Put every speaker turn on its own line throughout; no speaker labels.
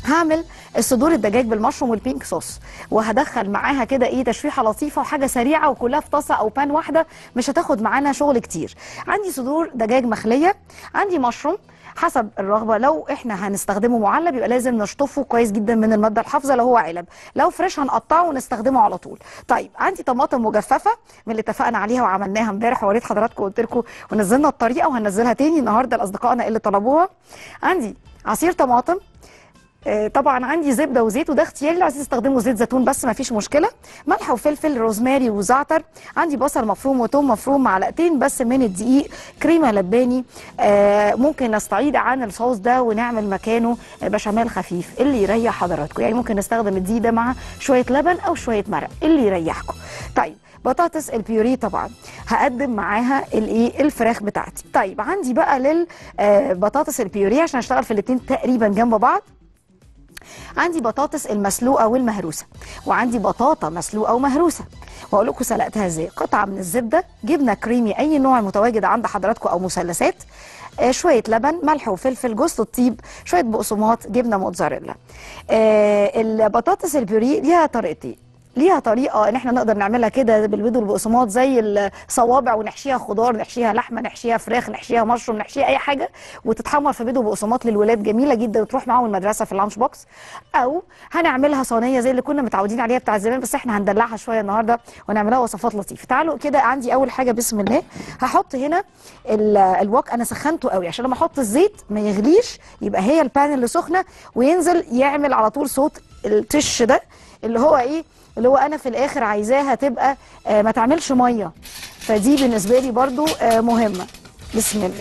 هعمل الصدور الدجاج بالمشروم والبينك صوص وهدخل معاها كده ايه تشويحه لطيفه وحاجه سريعه وكلها في طاسه او بان واحده مش هتاخد معانا شغل كتير عندي صدور دجاج مخليه عندي مشروم حسب الرغبه لو احنا هنستخدمه معلب يبقى لازم نشطفه كويس جدا من الماده الحافظه لو هو علب لو فريش هنقطعه ونستخدمه على طول طيب عندي طماطم مجففه من اللي اتفقنا عليها وعملناها امبارح ووريت حضراتكم قلت لكم ونزلنا الطريقه وهننزلها تاني النهارده لاصدقائنا اللي طلبوها عندي عصير طماطم آه، طبعا عندي زبده وزيت وده اختياري لو عايزين تستخدموا زيت زيتون بس ما فيش مشكله ملح وفلفل روزماري وزعتر عندي بصل مفروم وتوم مفروم معلقتين بس من الدقيق كريمه لباني آه، ممكن نستعيد عن الصوص ده ونعمل مكانه بشاميل خفيف اللي يريح حضراتكم يعني ممكن نستخدم الدقيق ده مع شويه لبن او شويه مرق اللي يريحكم طيب بطاطس البيوري طبعا هقدم معاها الايه الفراخ بتاعتي طيب عندي بقى للبطاطس البيوري عشان اشتغل في الاثنين تقريبا جنب بعض عندي بطاطس المسلوقه والمهروسه وعندي بطاطا مسلوقه ومهروسه واقول لكم سلقتها ازاي قطعه من الزبده جبنه كريمي اي نوع متواجد عند حضراتكم او مثلثات آه، شويه لبن ملح وفلفل جوز الطيب شويه بقسماط جبنه موتزاريلا آه، البطاطس البيوري ليها طريقتين ليها طريقه ان احنا نقدر نعملها كده بالبيض والبقسماط زي الصوابع ونحشيها خضار نحشيها لحمه نحشيها فراخ نحشيها مشروم نحشيها اي حاجه وتتحمر في بيض وبقسماط للولاد جميله جدا وتروح معاهم المدرسه في اللانش بوكس او هنعملها صينيه زي اللي كنا متعودين عليها بتاع زمان بس احنا هندلعها شويه النهارده ونعملها وصفات لطيفه تعالوا كده عندي اول حاجه بسم الله هحط هنا ال- الوك انا سخنته قوي عشان لما احط الزيت ما يغليش يبقى هي البان اللي سخنه وينزل يعمل على طول صوت التش ده اللي هو ايه اللي هو انا في الاخر عايزاها تبقى آه ما تعملش ميه فدي بالنسبه لي برضو آه مهمه بسم الله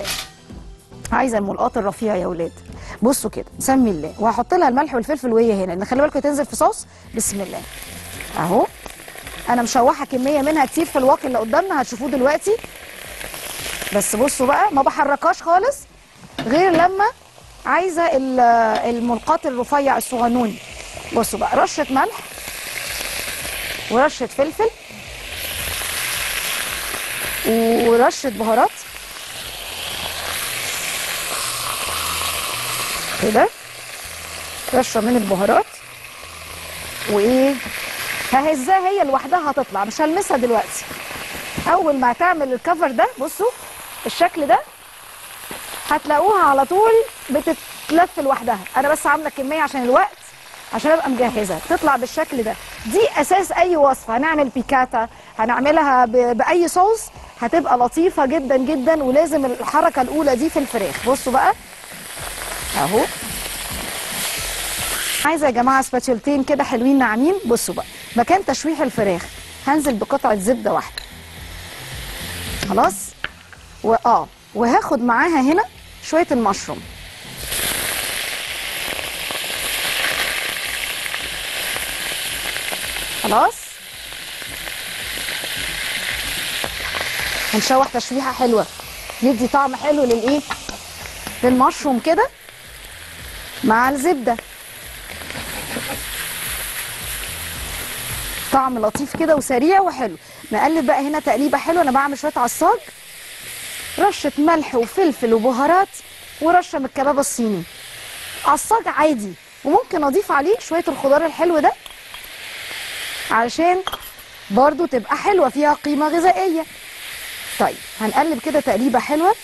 عايزه الملقاط الرفيع يا ولاد بصوا كده سمي الله وهحط لها الملح والفلفل وهي هنا لان خلي بالكم تنزل في صوص بسم الله اهو انا مشوحه كميه منها كتير في الواقي اللي قدامنا هتشوفوه دلوقتي بس بصوا بقى ما بحركهاش خالص غير لما عايزه ال- الملقاط الرفيع الصغنون بصوا بقى رشه ملح ورشه فلفل ورشه بهارات كده رشه من البهارات وايه ههزها هي لوحدها هتطلع مش هلمسها دلوقتي اول ما تعمل الكفر ده بصوا الشكل ده هتلاقوها على طول بتتلف لوحدها انا بس عامله كميه عشان الوقت عشان ابقى مجهزه تطلع بالشكل ده دي اساس اي وصفه هنعمل بيكاتا هنعملها ب- باي صوص هتبقى لطيفه جدا جدا ولازم الحركه الاولى دي في الفراخ بصوا بقى اهو عايزه يا جماعه سباتشولتين كده حلوين ناعمين بصوا بقى مكان تشويح الفراخ هنزل بقطعه زبده واحده خلاص واه وهاخد معاها هنا شويه المشروم خلاص هنشوح تشويحه حلوه يدي طعم حلو للايه للمشروم كده مع الزبده طعم لطيف كده وسريع وحلو نقلب بقى هنا تقليبه حلوه انا بعمل شويه عصاج رشه ملح وفلفل وبهارات ورشه من الكباب الصيني عصاج عادي وممكن اضيف عليه شويه الخضار الحلو ده علشان برضو تبقى حلوه فيها قيمه غذائيه طيب هنقلب كده تقليبه حلوه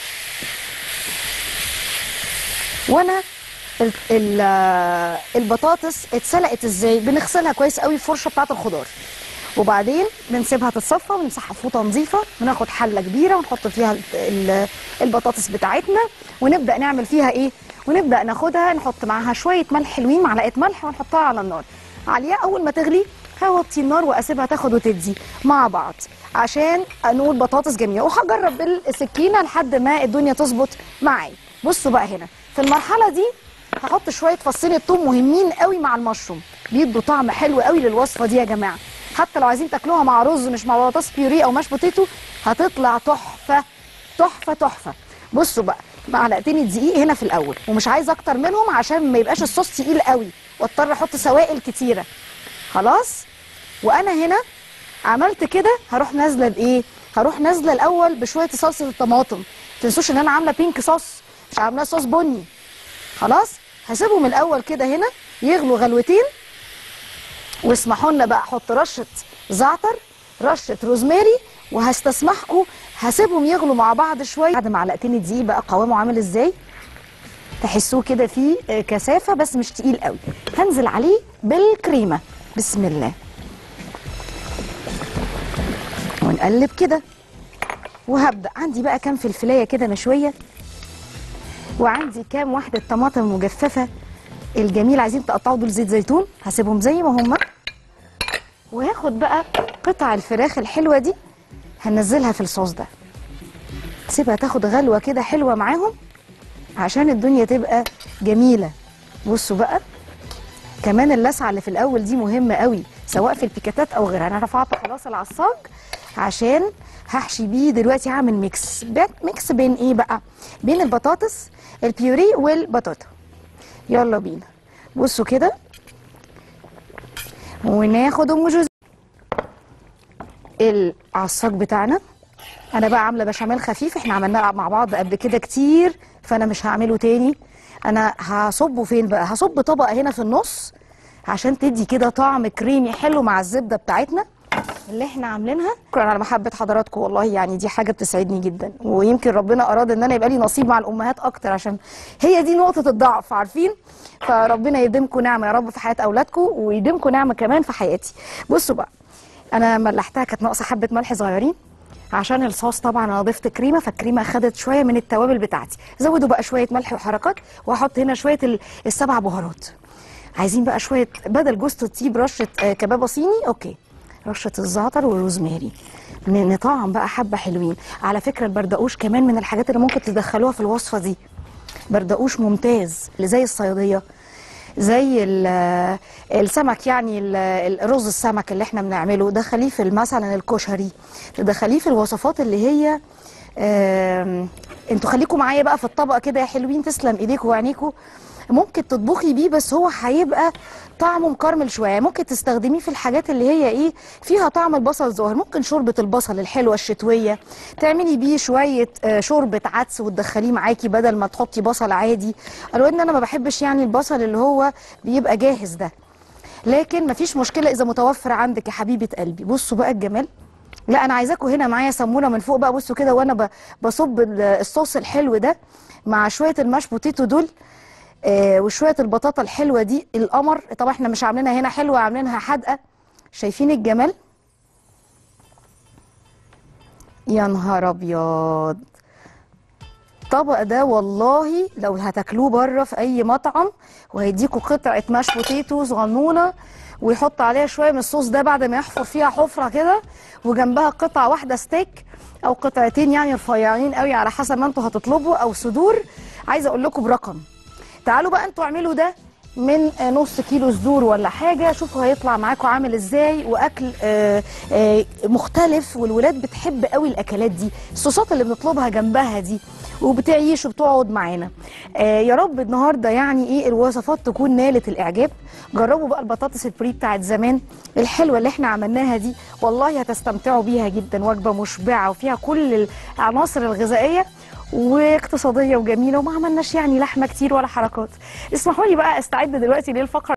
وانا ال- ال- آه، البطاطس اتسلقت ازاي بنغسلها كويس قوي الفرشه بتاعه الخضار وبعدين بنسيبها تتصفى ونمسحها فوطه نظيفه وناخد حله كبيره ونحط فيها ال- ال- البطاطس بتاعتنا ونبدا نعمل فيها ايه ونبدا ناخدها نحط معاها شويه ملح حلوين معلقه ملح ونحطها على النار عليها اول ما تغلي هوطي النار واسيبها تاخد وتدي مع بعض عشان انول بطاطس جميله وهجرب بالسكينه لحد ما الدنيا تظبط معايا بصوا بقى هنا في المرحله دي هحط شويه فصين الثوم مهمين قوي مع المشروم بيدوا طعم حلو قوي للوصفه دي يا جماعه حتى لو عايزين تاكلوها مع رز مش مع بطاطس بيوري او ماش بوتيتو هتطلع تحفه تحفه تحفه بصوا بقى معلقتين الدقيق هنا في الاول ومش عايزه اكتر منهم عشان ما يبقاش الصوص تقيل قوي واضطر احط سوائل كتيره خلاص وانا هنا عملت كده هروح نازله بايه هروح نازله الاول بشويه صلصه الطماطم ما تنسوش ان انا عامله بينك صوص مش عامله صوص بني خلاص هسيبهم الاول كده هنا يغلوا غلوتين واسمحوا لنا بقى احط رشه زعتر رشه روزماري وهستسمحكم هسيبهم يغلوا مع بعض شويه بعد معلقتين الدقيق بقى قوامه عامل ازاي تحسوه كده فيه آه، كثافه بس مش تقيل قوي هنزل عليه بالكريمه بسم الله ونقلب كده وهبدا عندي بقى كام فلفلايه كده مشويه وعندي كام واحده طماطم مجففه الجميل عايزين تقطعوا دول زيت زيتون هسيبهم زي ما هم وهاخد بقى قطع الفراخ الحلوه دي هنزلها في الصوص ده سيبها تاخد غلوه كده حلوه معاهم عشان الدنيا تبقى جميله بصوا بقى كمان اللسعه اللي في الاول دي مهمه قوي سواء في البيكاتات او غيرها انا رفعت خلاص العصاج عشان هحشي بيه دلوقتي هعمل ميكس بين- ميكس بين ايه بقى بين البطاطس البيوري والبطاطا يلا بينا بصوا كده وناخد ام جوز العصاج بتاعنا انا بقى عامله بشاميل خفيف احنا عملناه مع بعض قبل كده كتير فانا مش هعمله تاني انا هصبه فين بقى هصب طبقه هنا في النص عشان تدي كده طعم كريمي حلو مع الزبده بتاعتنا اللي احنا عاملينها شكرا على محبه حضراتكم والله يعني دي حاجه بتسعدني جدا ويمكن ربنا اراد ان انا يبقى لي نصيب مع الامهات اكتر عشان هي دي نقطه الضعف عارفين فربنا يديمكم نعمه يا رب في حياه اولادكم ويديمكم نعمه كمان في حياتي بصوا بقى انا ملحتها كانت ناقصه حبه ملح صغيرين عشان الصوص طبعا انا ضفت كريمه فالكريمه خدت شويه من التوابل بتاعتي زودوا بقى شويه ملح وحركات وهحط هنا شويه ال- السبع بهارات عايزين بقى شويه بدل جوز الطيب رشه آه، كبابه صيني اوكي رشه الزعتر والروزماري ن- نطعم بقى حبه حلوين على فكره البردقوش كمان من الحاجات اللي ممكن تدخلوها في الوصفه دي بردقوش ممتاز اللي زي الصياديه زي ال- السمك يعني ال- الرز السمك اللي احنا بنعمله دخليه في مثلا الكشري تدخليه في الوصفات اللي هي آم، انتوا خليكم معايا بقى في الطبق كده يا حلوين تسلم ايديكم وعينيكم ممكن تطبخي بيه بس هو هيبقى طعمه مكرمل شويه ممكن تستخدميه في الحاجات اللي هي ايه فيها طعم البصل ظاهر ممكن شوربه البصل الحلوه الشتويه تعملي بيه شويه آه، شوربه عدس وتدخليه معاكي بدل ما تحطي بصل عادي قالوا ان انا ما بحبش يعني البصل اللي هو بيبقى جاهز ده لكن مفيش مشكله اذا متوفر عندك يا حبيبه قلبي بصوا بقى الجمال لا انا عايزاكم هنا معايا سمونه من فوق بقى بصوا كده وانا ب- بصب ال- الصوص الحلو ده مع شويه الماش بوتيتو دول آه وشويه البطاطا الحلوه دي القمر طبعا احنا مش عاملينها هنا حلوه عاملينها حادقه شايفين الجمال يا نهار ابيض الطبق ده والله لو هتاكلوه بره في اي مطعم وهيديكوا قطعه ماش بوتيتو صغنونه ويحط عليها شويه من الصوص ده بعد ما يحفر فيها حفره كده وجنبها قطعه واحده ستيك او قطعتين يعني رفيعين قوي على حسب ما انتوا هتطلبوا او صدور عايزه اقول لكم برقم تعالوا بقى انتوا اعملوا ده من آه، نص كيلو صدور ولا حاجه شوفوا هيطلع معاكم عامل ازاي واكل آه، آه، مختلف والولاد بتحب قوي الاكلات دي الصوصات اللي بنطلبها جنبها دي وبتعيش وبتقعد معانا آه، يا رب النهارده يعني ايه الوصفات تكون نالت الاعجاب جربوا بقى البطاطس البري بتاعت زمان الحلوه اللي احنا عملناها دي والله هتستمتعوا بيها جدا وجبه مشبعه وفيها كل العناصر الغذائيه واقتصاديه وجميله وما عملناش يعني لحمه كتير ولا حركات اسمحوا لي بقى استعد دلوقتي للفقره